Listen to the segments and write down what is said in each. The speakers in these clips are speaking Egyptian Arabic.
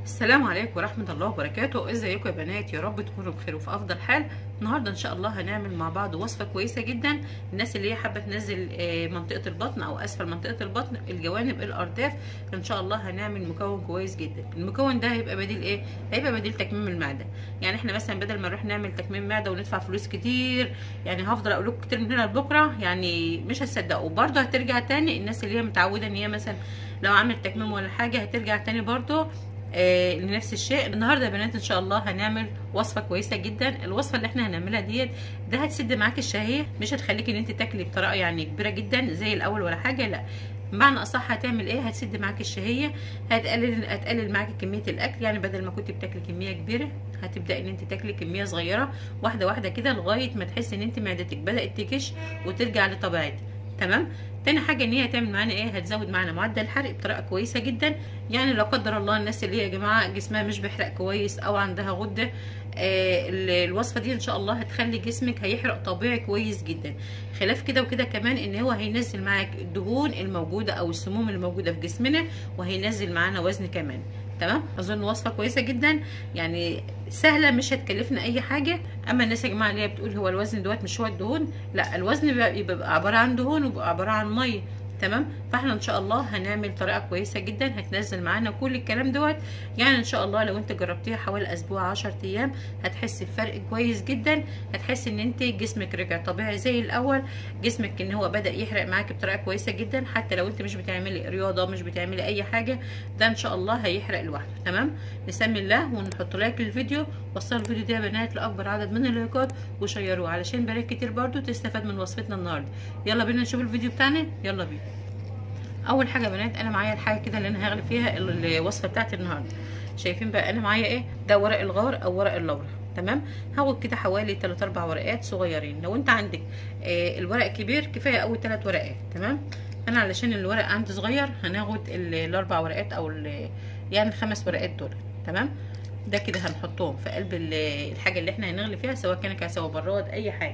السلام عليكم ورحمة الله وبركاته ازيكم يا بنات يا رب تكونوا بخير وفي افضل حال النهاردة ان شاء الله هنعمل مع بعض وصفة كويسة جدا الناس اللي هي حابة تنزل آه، منطقة البطن او اسفل منطقة البطن الجوانب الارداف ان شاء الله هنعمل مكون كويس جدا المكون ده هيبقى بديل ايه هيبقى بديل تكميم المعدة يعني احنا مثلا بدل ما نروح نعمل تكميم معدة وندفع فلوس كتير يعني هفضل اقول لكم كتير من هنا لبكره يعني مش هتصدقوا برضه هترجع تاني الناس اللي هي متعودة ان هي مثلا لو عملت تكميم ولا حاجة هترجع تاني برضه آه لنفس الشيء النهارده يا بنات ان شاء الله هنعمل وصفه كويسه جدا الوصفه اللي احنا هنعملها ديت ده هتسد معاكي الشهيه مش هتخليكي ان انت تاكلي بطريقه يعني كبيره جدا زي الاول ولا حاجه لا بمعنى اصح هتعمل ايه هتسد معاكي الشهيه هتقلل هتقلل معاكي كميه الاكل يعني بدل ما كنت بتاكلي كميه كبيره هتبداي ان انت تاكلي كميه صغيره واحده واحده كده لغايه ما تحسي ان انت معدتك بدات تكش وترجع لطبيعتها تمام تاني حاجه ان هي هتعمل معانا ايه هتزود معانا معدل الحرق بطريقه كويسه جدا يعني لا قدر الله الناس اللي هي يا جماعه جسمها مش بيحرق كويس او عندها غده آه الوصفه دي ان شاء الله هتخلي جسمك هيحرق طبيعي كويس جدا خلاف كده وكده كمان ان هو هينزل معاك الدهون الموجوده او السموم الموجوده في جسمنا وهينزل معانا وزن كمان تمام اظن وصفه كويسه جدا يعني سهله مش هتكلفنا اي حاجه اما الناس يا جماعه اللي هي بتقول هو الوزن دوت مش هو الدهون لا الوزن بيبقى عباره عن دهون وبيبقى عباره عن ميه تمام فاحنا ان شاء الله هنعمل طريقه كويسه جدا هتنزل معانا كل الكلام دوت يعني ان شاء الله لو انت جربتيها حوالي اسبوع 10 ايام هتحسي بفرق كويس جدا هتحسي ان انت جسمك رجع طبيعي زي الاول جسمك ان هو بدا يحرق معاكي بطريقه كويسه جدا حتى لو انت مش بتعملي رياضه مش بتعملي اي حاجه ده ان شاء الله هيحرق لوحده تمام نسمي الله ونحط لايك للفيديو وصلوا الفيديو ده يا بنات لاكبر عدد من اللايكات وشيروه علشان بنات كتير برضو تستفاد من وصفتنا النهارده يلا بينا نشوف الفيديو بتاعنا يلا بينا اول حاجه يا بنات انا معايا الحاجه كده اللي انا هغلي فيها الوصفه بتاعتي النهارده شايفين بقى انا معايا ايه ده ورق الغار او ورق اللورا تمام هاخد كده حوالي 3 4 ورقات صغيرين لو انت عندك آه الورق كبير كفايه اول 3 ورقات تمام انا علشان الورق عندي صغير هناخد الاربع ورقات او يعني الخمس ورقات دول تمام ده كده هنحطهم في قلب الحاجه اللي احنا هنغلي فيها سواء كان كاسه براد اي حاجه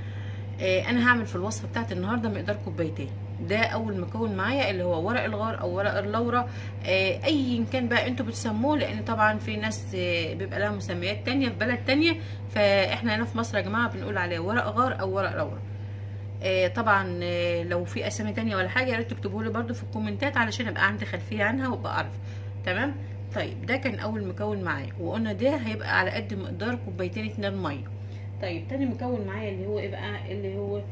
آه انا هعمل في الوصفه بتاعتي النهارده مقدار كوبايتين ده اول مكون معايا اللي هو ورق الغار او ورق اللورا آه ايا كان بقى انتوا بتسموه لان طبعا في ناس آه بيبقى لها مسميات تانية في بلد تانية فاحنا هنا في مصر يا جماعه بنقول عليه ورق غار او ورق لورا آه طبعا آه لو في اسامي تانية ولا حاجه يا ريت تكتبوا لي برده في الكومنتات علشان ابقى عندي خلفيه عنها وابقى اعرف تمام طيب ده كان اول مكون معايا وقلنا ده هيبقى على قد مقدار كوبايتين اتنين ميه طيب تاني مكون معايا اللي هو ايه بقى اللي هو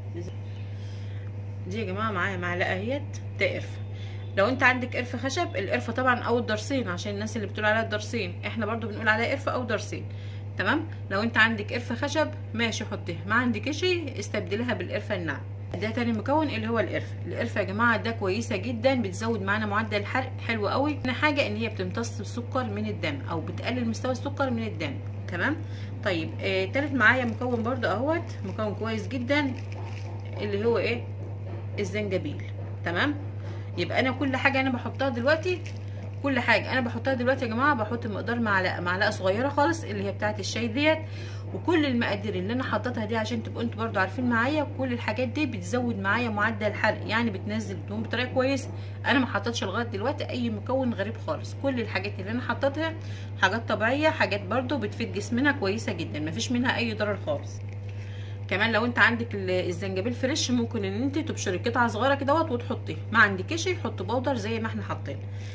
دي يا جماعه معايا معلقه اهيت ده قرفه لو انت عندك قرفه خشب القرفه طبعا او الدرسين عشان الناس اللي بتقول عليها الدرسين احنا برضو بنقول عليها قرفه او درسين تمام لو انت عندك قرفه خشب ماشي حطيها ما عندكش استبدلها بالقرفه الناعمه ده تاني مكون اللي هو القرفه القرفه يا جماعه ده كويسه جدا بتزود معانا معدل الحرق حلو قوي تاني حاجه ان هي بتمتص السكر من الدم او بتقلل مستوى السكر من الدم تمام طيب آه تالت معايا مكون برضو اهوت مكون كويس جدا اللي هو ايه الزنجبيل تمام يبقى انا كل حاجه انا بحطها دلوقتي كل حاجه انا بحطها دلوقتي يا جماعه بحط مقدار معلقه معلقه صغيره خالص اللي هي بتاعه الشاي ديت وكل المقادير اللي انا حطيتها دي عشان تبقوا انتوا برضو عارفين معايا كل الحاجات دي بتزود معايا معدل الحرق يعني بتنزل الدهون بطريقه كويسه انا ما حطيتش لغايه دلوقتي اي مكون غريب خالص كل الحاجات اللي انا حطيتها حاجات طبيعيه حاجات برضو بتفيد جسمنا كويسه جدا مفيش منها اي ضرر خالص كمان لو انت عندك الزنجبيل فريش ممكن ان انت تبشري قطعه صغيره كده وتحطيه ما عندكش حط بودر زي ما احنا حاطين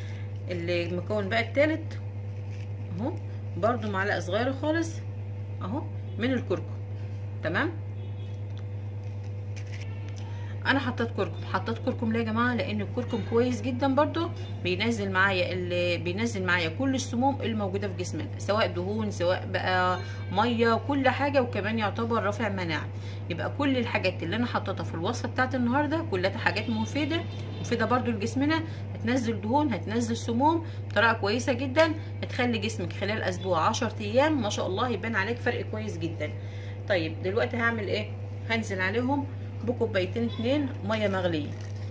المكون بقى التالت اهو برضو معلقه صغيره خالص اهو من الكركم تمام انا حطيت كركم حطيت كركم ليه يا جماعه لان الكركم كويس جدا برضو بينزل معايا اللي بينزل معايا كل السموم الموجوده في جسمنا سواء دهون سواء بقى ميه كل حاجه وكمان يعتبر رافع مناعه يبقى كل الحاجات اللي انا حطيتها في الوصفه بتاعت النهارده كلها حاجات مفيده مفيده برضو لجسمنا هتنزل دهون هتنزل سموم بطريقه كويسه جدا هتخلي جسمك خلال اسبوع 10 ايام ما شاء الله يبان عليك فرق كويس جدا طيب دلوقتي هعمل ايه هنزل عليهم بكوبايتين اتنين ميه مغليه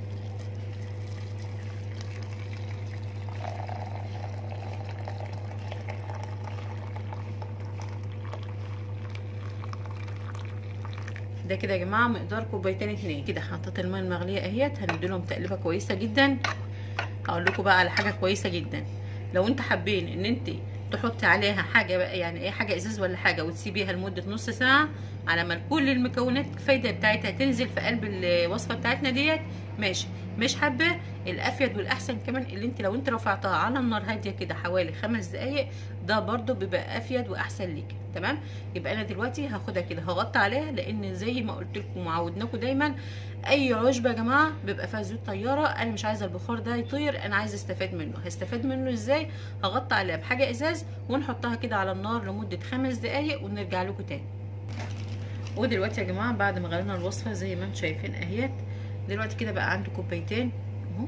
ده كده يا جماعه مقدار كوبايتين اتنين كده حطيت الميه المغليه اهيت هنديلهم تقليبه كويسه جدا هقول لكم بقى على حاجه كويسه جدا لو انت حابين ان انت تحطي عليها حاجه بقى يعني ايه حاجه ازاز ولا حاجه وتسيبيها لمده نص ساعه على ما كل المكونات الفايده بتاعتها تنزل في قلب الوصفه بتاعتنا ديت ماشي مش حابه الافيد والاحسن كمان اللي انت لو انت رفعتها على النار هاديه كده حوالي خمس دقايق ده برده بيبقى افيد واحسن ليك تمام يبقى انا دلوقتي هاخدها كده هغطي عليها لان زي ما قلت لكم وعودناكم دايما اي عشبه يا جماعه بيبقى فيها زيوت طياره انا مش عايزه البخار ده يطير انا عايزه استفاد منه هستفاد منه ازاي هغطي عليها بحاجه ازاز ونحطها كده على النار لمده خمس دقايق ونرجع لكم تاني ودلوقتي يا جماعه بعد ما غلينا الوصفه زي ما انتم شايفين اهيت دلوقتي كده بقى عندي كوبايتين اهو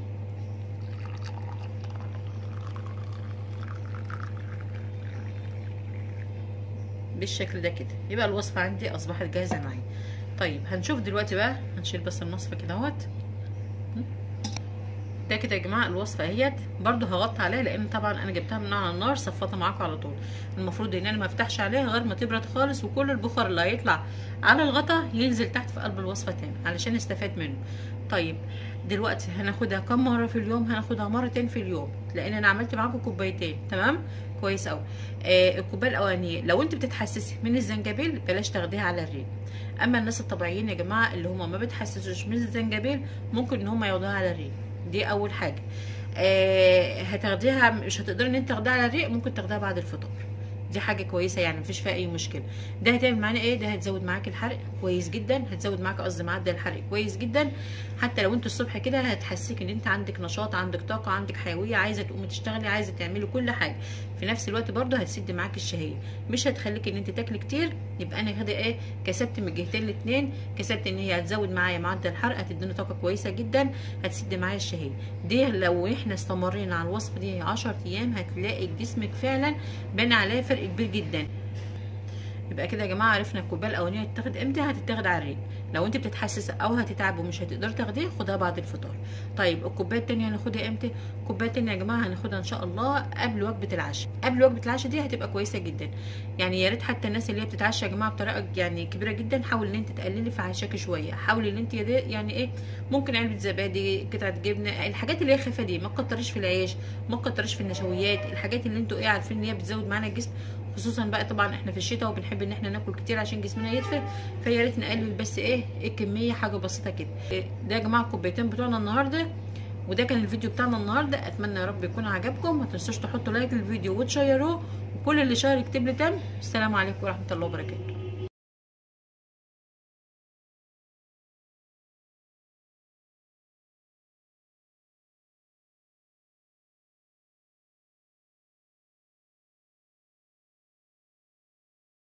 بالشكل ده كده يبقى الوصفه عندي اصبحت جاهزه معايا طيب هنشوف دلوقتي بقى هنشيل بس المصفى كده اهوت ده كده يا جماعه الوصفه اهيت برده هغطي عليها لان طبعا انا جبتها من على النار صفطها معاكم على طول المفروض ان انا ما افتحش عليها غير ما تبرد خالص وكل البخار اللي هيطلع على الغطا ينزل تحت في قلب الوصفه تاني علشان نستفاد منه طيب دلوقتي هناخدها كم مره في اليوم هناخدها مرتين في اليوم لان انا عملت معاكم كوبايتين تمام كويس قوي آه الكوبايه الاولانيه لو انت بتتحسسي من الزنجبيل بلاش تاخديها على الريق اما الناس الطبيعيين يا جماعه اللي هم ما بتحسسوش من الزنجبيل ممكن ان هم ياخدوها على الريق دي اول حاجه آه هتاخديها مش هتقدري ان انت تاخديها على الريق ممكن تاخديها بعد الفطار دي حاجه كويسه يعني مفيش فيها اي مشكله ده هتعمل معانا ايه ده هتزود معاك الحرق كويس جدا هتزود معاك قصدي معدل الحرق كويس جدا حتى لو انت الصبح كده هتحسسك ان انت عندك نشاط عندك طاقه عندك حيويه عايزه تقومي تشتغلي عايزه تعملي كل حاجه في نفس الوقت برده هتسد معاك الشهيه مش هتخليك ان انت تاكلي كتير يبقى انا كده ايه كسبت من الجهتين الاثنين كسبت ان هي هتزود معايا معدل الحرق هتديني طاقه كويسه جدا هتسد معايا الشهيه دي لو احنا استمرينا على الوصفه دي 10 ايام هتلاقي جسمك فعلا بان عليه فرق كبير جدا يبقى كده يا جماعه عرفنا الكوبايه الاولانيه هتتاخد امتى هتتاخد على الريق لو انت بتتحسس او هتتعب ومش هتقدر تاخديها خدها بعد الفطار طيب الكوبايه الثانيه هناخدها امتى الكوبايه الثانيه يا جماعه هناخدها ان شاء الله قبل وجبه العشاء قبل وجبه العشاء دي هتبقى كويسه جدا يعني يا ريت حتى الناس اللي هي بتتعشى يا جماعه بطريقه يعني كبيره جدا حاول ان انت تقللي في عشاك شويه حاولي ان انت يعني ايه ممكن علبه زبادي قطعه جبنه الحاجات اللي هي خفيفه دي ما تكتريش في العيش ما تكتريش في النشويات الحاجات اللي انتوا ايه عارفين ان هي بتزود معانا الجسم خصوصا بقى طبعا احنا في الشتاء وبنحب ان احنا ناكل كتير عشان جسمنا يدفى فيا ريت نقلل بس ايه الكميه حاجه بسيطه كده ده يا جماعه الكوبايتين بتوعنا النهارده وده كان الفيديو بتاعنا النهارده اتمنى يا رب يكون عجبكم ما تنسوش تحطوا لايك للفيديو وتشيروه وكل اللي شاير يكتب لي تم السلام عليكم ورحمه الله وبركاته